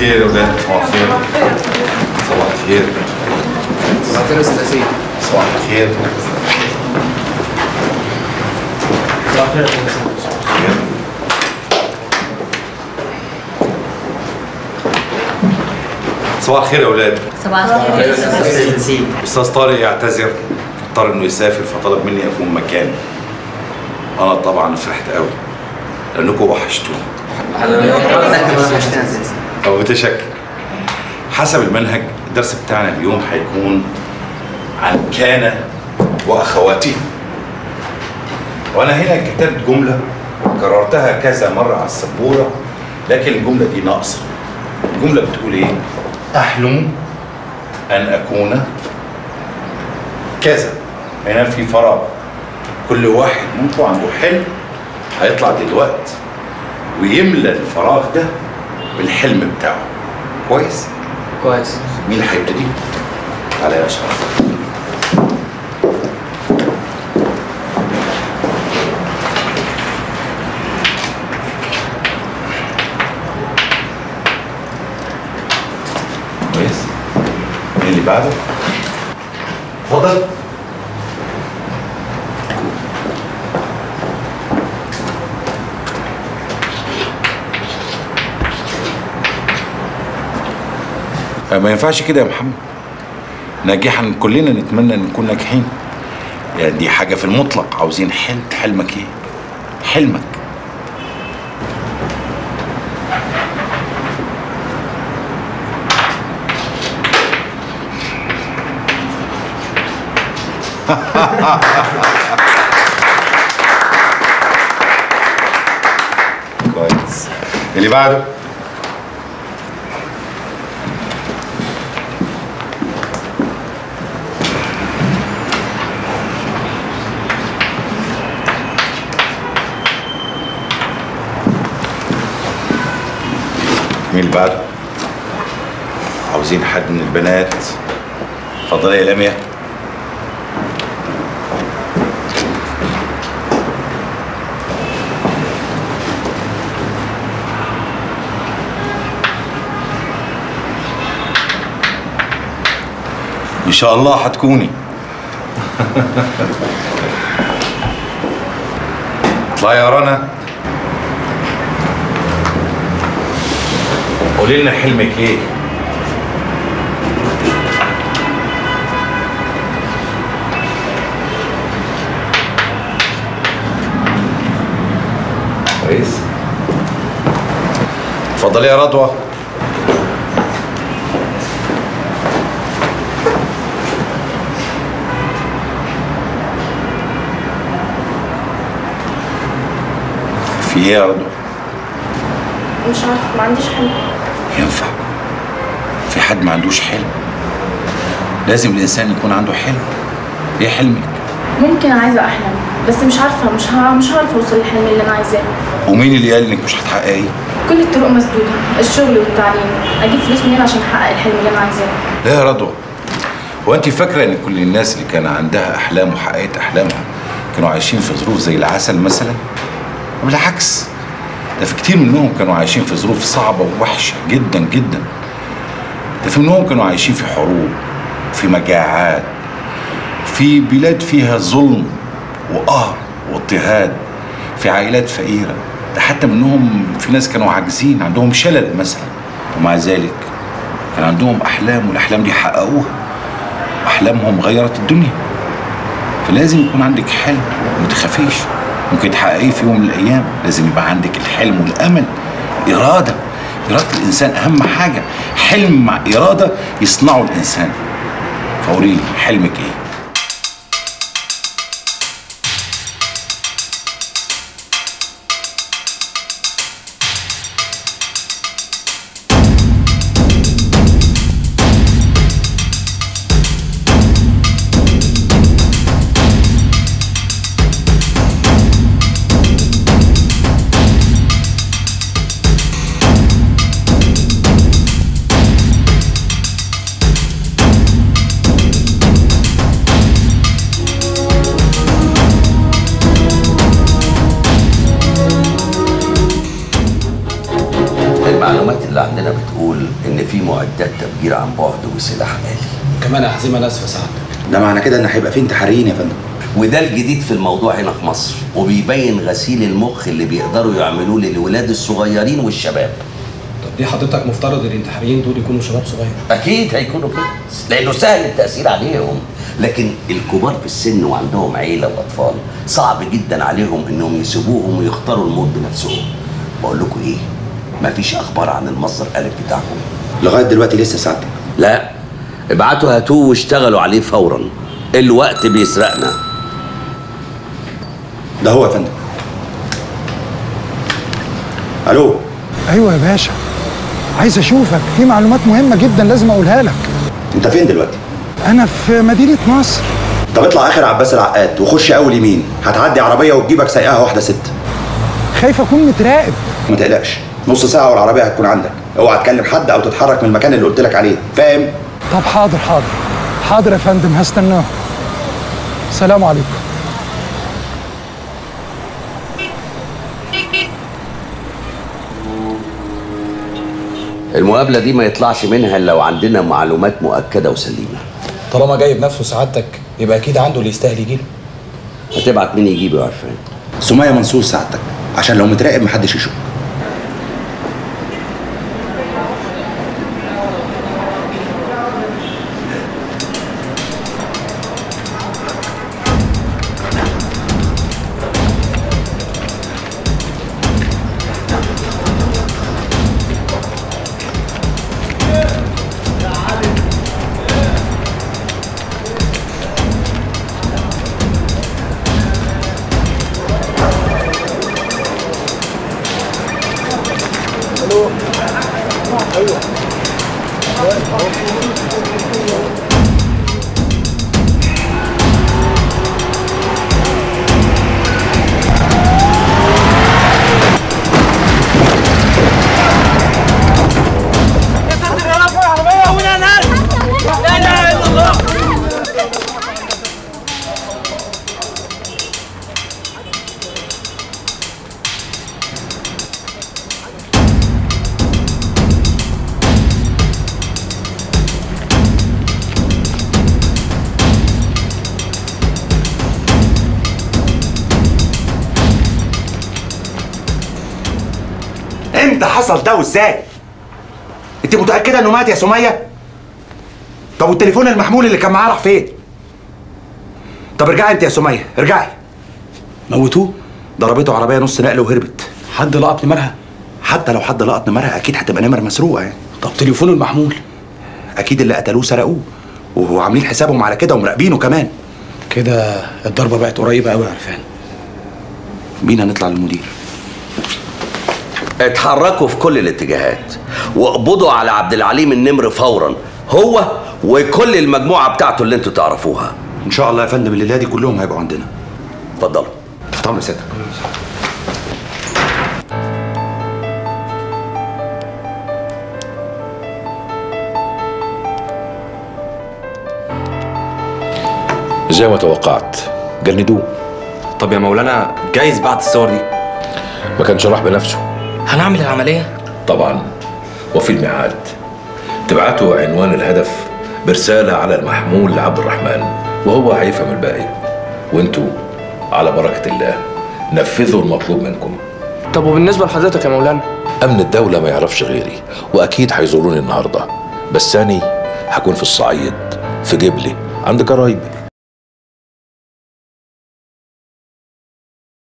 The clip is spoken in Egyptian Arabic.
الخير يا ولاد صباح الخير صباح الخير صباح الخير يا استاذ ياسين صباح الخير خير صباح الخير يا ولاد صباح الخير يا استاذ نسيم استاذ طارق يعتذر اضطر انه يسافر فطلب مني اكون مكانه انا طبعا فرحت قوي لانكم وحشتوني او بتشكر حسب المنهج الدرس بتاعنا اليوم هيكون عن كان واخواته وانا هنا كتبت جمله كررتها كذا مره على السبوره لكن الجمله دي ناقصه الجمله بتقول ايه احلم ان اكون كذا هنا في فراغ كل واحد منكم عنده حلم هيطلع دلوقتي ويملى الفراغ ده بالحلم بتاعه كويس كويس مين اللي هيبتدي تعالى يا اشرف كويس مين اللي بعده اتفضل ما ينفعش كده يا محمد ناجحا كلنا نتمنى ان نكون ناجحين يعني دي حاجة في المطلق عاوزين حلم حلمك ايه حلمك كويس اللي بعده مين اللي بعده؟ عاوزين حد من البنات اتفضلي يا لميا ان شاء الله هتكوني اطلعي يا رنا قولي لنا حلمك ايه كويس اتفضلي يا رضوى في ايه يا رضوى مش عارفه ما عنديش حل ينفع في حد ما عندوش حلم لازم الانسان يكون عنده حلم ايه حلمك ممكن عايزه احلم بس مش عارفه مش ها مش هعرف اوصل للحلم اللي انا عايزاه ومين اللي قال انك مش هتحققيه كل الطرق مسدوده الشغل والتعليم اجيب فلوس منين عشان احقق الحلم اللي انا عايزاه لا يا رضوى هو انت فاكره ان كل الناس اللي كان عندها احلام وحققت احلامها كانوا عايشين في ظروف زي العسل مثلا بالعكس ده في كتير منهم كانوا عايشين في ظروف صعبه ووحشه جدا جدا ده في منهم كانوا عايشين في حروب في مجاعات في بلاد فيها ظلم وقهر واضطهاد في عائلات فقيره ده حتى منهم في ناس كانوا عاجزين عندهم شلل مثلا ومع ذلك كان عندهم احلام والاحلام دي حققوها احلامهم غيرت الدنيا فلازم يكون عندك حلم وما تخافيش ممكن تحققيه في يوم من الايام لازم يبقى عندك الحلم والامل اراده اراده الانسان اهم حاجه حلم مع اراده يصنعه الانسان فقولي لي حلمك ايه المعلومات اللي عندنا بتقول ان في معدات تفجير عن بعد وسلاح آلي كمان أحزمة ناسفة سعادتك ده معنى كده ان هيبقى في انتحاريين يا فندم وده الجديد في الموضوع هنا في مصر وبيبين غسيل المخ اللي بيقدروا يعملوه للولاد الصغيرين والشباب طب دي حضرتك مفترض الانتحاريين دول يكونوا شباب صغير اكيد هيكونوا كده لانه سهل التاثير عليهم لكن الكبار في السن وعندهم عيله واطفال صعب جدا عليهم انهم يسيبوهم ويختاروا الموت بنفسهم بقول لكم ايه مفيش اخبار عن المصدر الف بتاعكم لغايه دلوقتي لسه سعادتك لا ابعتوا هاتوه واشتغلوا عليه فورا الوقت بيسرقنا ده هو يا فندم الو ايوه يا باشا عايز اشوفك في معلومات مهمه جدا لازم اقولها لك انت فين دلوقتي انا في مدينه نصر طب اطلع اخر عباس العقاد وخش اول يمين هتعدي عربيه وتجيبك سايقاها واحده ست خايف اكون متراقب ما تقلقش نص ساعه والعربيه هتكون عندك اوعى تكلم حد او تتحرك من المكان اللي قلت لك عليه فاهم طب حاضر حاضر حاضر يا فندم هستناه سلام عليكم المقابله دي ما يطلعش منها الا لو عندنا معلومات مؤكده وسليمه طالما جايب نفسه سعادتك يبقى أكيد عنده اللي يستاهل يجيله هتبعت مين يجيبه يا عرفان سمية منصور سعادتك عشان لو متراقب محدش يشوف امتى حصل ده وازاي؟ انت متأكدة انه مات يا سمية؟ طب والتليفون المحمول اللي كان معاه راح فين؟ طب ارجعي انت يا سمية، ارجعي. موتوه ضربته عربية نص نقل وهربت. حد لقط نمرها حتى لو حد لقط نمرها اكيد هتبقى نمر مسروقة يعني. طب تليفونه المحمول اكيد اللي قتلوه سرقوه. وهو عاملين حسابهم على كده ومراقبينه كمان. كده الضربة بقت قريبة قوي يا عرفان بينا نطلع للمدير. اتحركوا في كل الاتجاهات واقبضوا على عبد العليم النمر فورا هو وكل المجموعه بتاعته اللي انتوا تعرفوها ان شاء الله يا فندم الليلة دي كلهم هيبقوا عندنا. اتفضلوا تحت امر سيادتك. زي ما توقعت جندوه طب يا مولانا جايز بعد الصور دي ما كانش راح بنفسه هنعمل العملية؟ طبعا وفي الميعاد تبعتوا عنوان الهدف برسالة على المحمول لعبد الرحمن وهو هيفهم الباقي وانتوا على بركة الله نفذوا المطلوب منكم طب وبالنسبة لحضرتك يا مولانا أمن الدولة ما يعرفش غيري وأكيد هيزوروني النهاردة بس أنا هكون في الصعيد في جبلي عند قرايبي